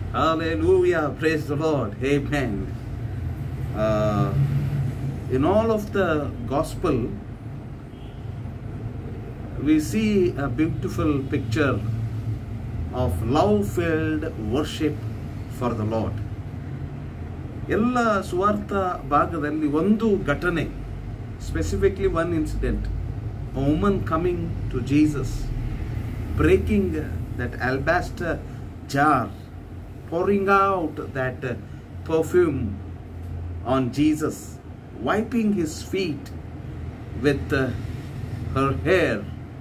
Hallelujah. Praise the Lord. Amen. Uh, in all of the gospel, we see a beautiful picture of love filled worship for the Lord. ಎಲ್ಲ ಸುವಾರ್ಥ ಭಾಗದಲ್ಲಿ ಒಂದು ಘಟನೆ specifically one incident woman coming to Jesus breaking that alabaster jar pouring out that uh, perfume on Jesus, wiping his feet with uh, her hair.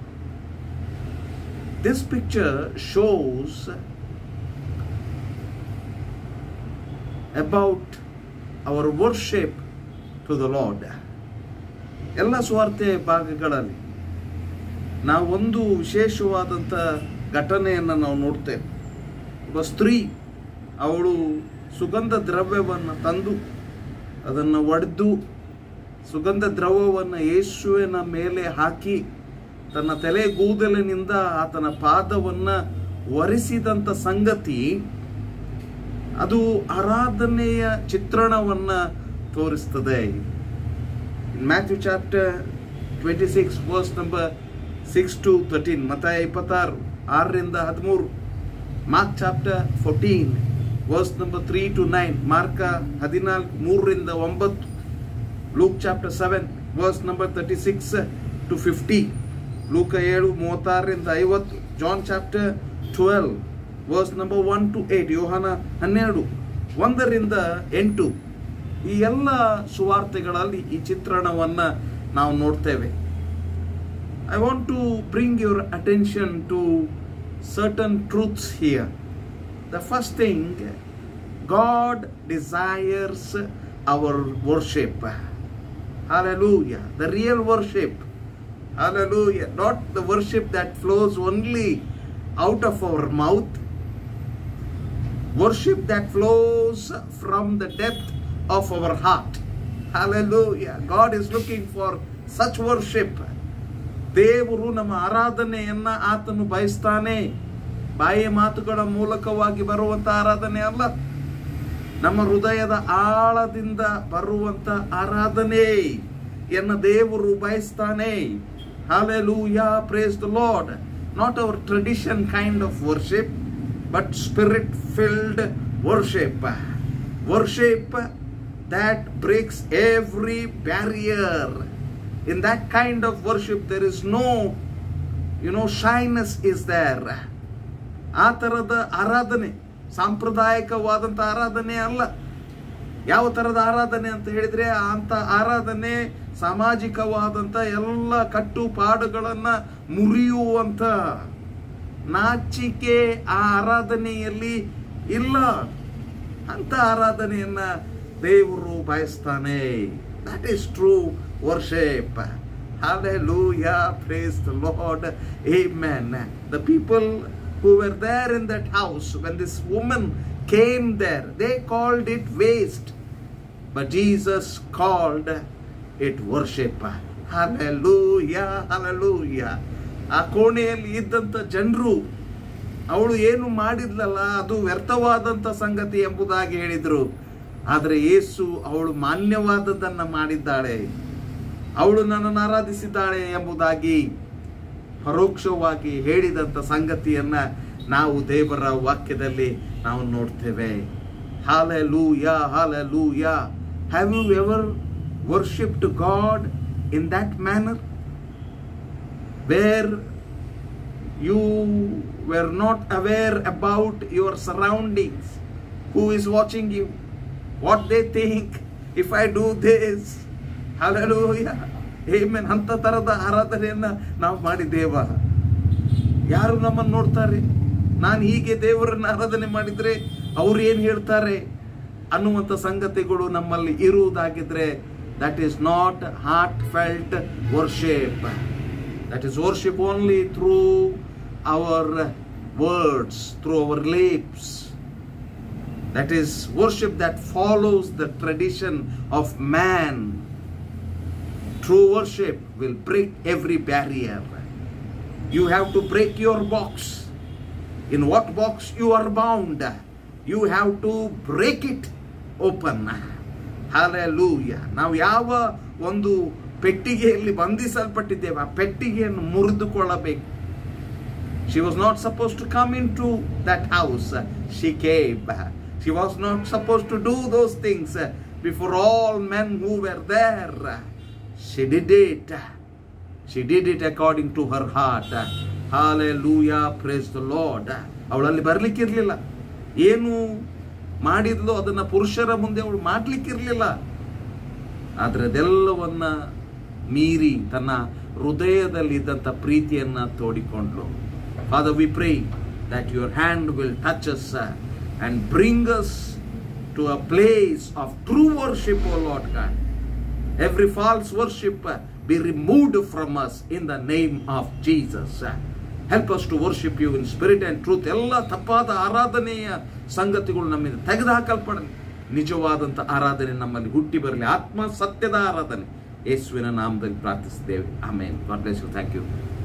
This picture shows about our worship to the Lord. ಎಲ್ಲ ಸ್ವಾರ್ಥ ಭಾಗಗಳಲ್ಲಿ ನಾವೊಂದು ವಿಶೇಷವಾದಂಥ ಘಟನೆಯನ್ನು ನಾವು ನೋಡ್ತೇವೆ ಒಬ್ಬ ಸ್ತ್ರೀ ಅವಳು ಸುಗಂಧ ದ್ರವ್ಯವನ್ನು ತಂದು ಅದನ್ನು ಒಡೆದು ಸುಗಂಧ ದ್ರವ್ಯವನ್ನು ಯೇಸುವಿನ ಮೇಲೆ ಹಾಕಿ ತನ್ನ ತಲೆ ಕೂದಲಿನಿಂದ ಆತನ ಪಾದವನ್ನು ಒರೆಸಿದಂಥ ಸಂಗತಿ ಅದು ಆರಾಧನೆಯ ಚಿತ್ರಣವನ್ನು ತೋರಿಸ್ತದೆ Matthew chapter twenty six verse number six to thirteen ಮತ ಇಪ್ಪತ್ತಾರು ಆರರಿಂದ ಹದಿಮೂರು Mark chapter fourteen verse number three to nine ಮಾರ್ಕ ಹದಿನಾಲ್ಕು ಮೂರರಿಂದ ಒಂಬತ್ತು Luke chapter seven verse number thirty six to fifty ಲೂಕ ಏಳು ಮೂವತ್ತಾರರಿಂದ ಐವತ್ತು John chapter twelve verse number one to eight ಯೋಹಾನ ಹನ್ನೆರಡು ಒಂದರಿಂದ ಎಂಟು ಈ ಎಲ್ಲ ಸುವಾರ್ತೆಗಳಲ್ಲಿ ಈ ಚಿತ್ರಣವನ್ನು ನಾವು ನೋಡ್ತೇವೆ I want to bring your attention to certain truths here. The first thing, God desires our worship. Hallelujah. The real worship. Hallelujah. Not the worship that flows only out of our mouth. Worship that flows from the depth of our heart. Hallelujah. God is looking for such worship. ದೇವರು ನಮ್ಮ ಆರಾಧನೆಯನ್ನ ಆತನು ಬಯಸ್ತಾನೆ ಬಾಯಿಯ ಮಾತುಗಳ ಮೂಲಕವಾಗಿ ಬರುವಂತ ಆರಾಧನೆ ಅಲ್ಲ ನಮ್ಮ ಹೃದಯದ ಆಳದಿಂದ ಬರುವಂತ ಆರಾಧನೆ ಎನ್ನ ದೇವರು ಬಯಸ್ತಾನೆ Hallelujah, praise the Lord. Not our tradition kind of worship, but spirit filled worship. Worship that breaks every barrier. In that kind of worship, there is no, you know, shyness is there. ಆ ಥರದ ಆರಾಧನೆ ಸಾಂಪ್ರದಾಯಿಕವಾದಂಥ ಆರಾಧನೆ ಅಲ್ಲ ಯಾವ ಥರದ ಆರಾಧನೆ ಅಂತ ಹೇಳಿದ್ರೆ ಅಂತ ಆರಾಧನೆ ಸಾಮಾಜಿಕವಾದಂಥ ಎಲ್ಲ ಕಟ್ಟುಪಾಡುಗಳನ್ನು ಮುರಿಯುವಂಥ ನಾಚಿಕೆ ಆ ಆರಾಧನೆಯಲ್ಲಿ ಇಲ್ಲ ಅಂತ ಆರಾಧನೆಯನ್ನ ದೇವರು ಬಯಸ್ತಾನೆ that is true worship Hallelujah, praise the Lord. Amen. The people who were there in that house, when this woman came there, they called it waste. But Jesus called it worship. Hallelujah, hallelujah. ಆ ಕೋಣೆಯಲ್ಲಿ ಇದ್ದಂಥ ಜನರು ಅವಳು ಏನು ಮಾಡಿದ್ಲಲ್ಲ ಅದು ವ್ಯರ್ಥವಾದಂಥ ಸಂಗತಿ ಎಂಬುದಾಗಿ ಹೇಳಿದ್ರು ಆದರೆ ಯೇಸು ಅವಳು ಮಾನ್ಯವಾದದ್ದನ್ನು ಮಾಡಿದ್ದಾಳೆ ಅವಳು ನನ್ನನ್ನು ಆರಾಧಿಸಿದ್ದಾಳೆ ಎಂಬುದಾಗಿ ಪರೋಕ್ಷವಾಗಿ ಹೇಳಿದಂಥ ಸಂಗತಿಯನ್ನ ನಾವು ದೇವರ ವಾಕ್ಯದಲ್ಲಿ ನಾವು ನೋಡ್ತೇವೆ hallelujah hallelujah have you ever worshipped God in that manner where you were not aware about your surroundings who is watching you what they think if i do this hallelujah amen ಅಂತ ತರದ ಆರಾಧನೆಯನ್ನ ನಾವು ಮಾಡಿದ್ದೇವ ಯಾರು ನಮ್ಮನ್ನು ನೋಡ್ತಾರೆ ನಾನು ಹೀಗೆ ದೇವರನ್ನ ಆರಾಧನೆ ಮಾಡಿದ್ರೆ ಅವ್ರು ಏನು ಹೇಳ್ತಾರೆ ಅನ್ನುವಂಥ ಸಂಗತಿಗಳು ನಮ್ಮಲ್ಲಿ ಇರುವುದಾಗಿದ್ರೆ that is not heartfelt worship that is worship only through our words, through our lips. That is worship that follows the tradition of man. True worship will break every barrier. You have to break your box. In what box you are bound, you have to break it open hallelujah ನಾವು ಯಾವ ಒಂದು ಪೆಟ್ಟಿಗೆಯಲ್ಲಿ ಬಂಧಿಸಲ್ಪಟ್ಟಿದ್ದೇವೆ ಆ ಪೆಟ್ಟಿಗೆಯನ್ನು ಮುರಿದುಕೊಳ್ಳಬೇಕು She was not supposed to come into that house. She came. She was not supposed to do those things before all men who were there. She did it. She did it according to her heart. Hallelujah. Praise the Lord. ಅವಳಲ್ಲಿ ಬರ್ಲಿಕ್ಕಿರ್ಲಿಲ್ಲ ಏನು ಮಾಡಿದ್ಲು ಅದನ್ನ ಪುರುಷರ ಮುಂದೆ ಅವಳು ಮಾಡ್ಲಿಕ್ಕಿರ್ಲಿಲ್ಲ ಆದ್ರೆ ಅದೆಲ್ಲವನ್ನ ಮೀರಿ ತನ್ನ ಹೃದಯದಲ್ಲಿ ಇದ್ದಂಥ ಪ್ರೀತಿಯನ್ನ ತೋಡಿಕೊಂಡ್ಲು Father, we pray that your hand will touch us uh, and bring us to a place of true worship, O Lord God. Every false worship uh, be removed from us in the name of Jesus. Uh, Help us to worship you in spirit and truth. ಎಲ್ಲ ತಪ್ಪಾದ ಆರಾಧನೆಯ ಸಂಗತಿಗಳು ನಮ್ಮಿಂದ ತೆಗೆದುಹಾಕಲ್ಪಡಲಿ ನಿಜವಾದಂಥ ಆರಾಧನೆ ನಮ್ಮಲ್ಲಿ ಹುಟ್ಟಿ ಬರಲಿ ಆತ್ಮ ಸತ್ಯದ ಆರಾಧನೆ ಯೇಸುವಿನ ನಾಮದಲ್ಲಿ ಪ್ರಾರ್ಥಿಸಿದ್ದೇವೆ ಆಮೇಲೆ God bless you thank you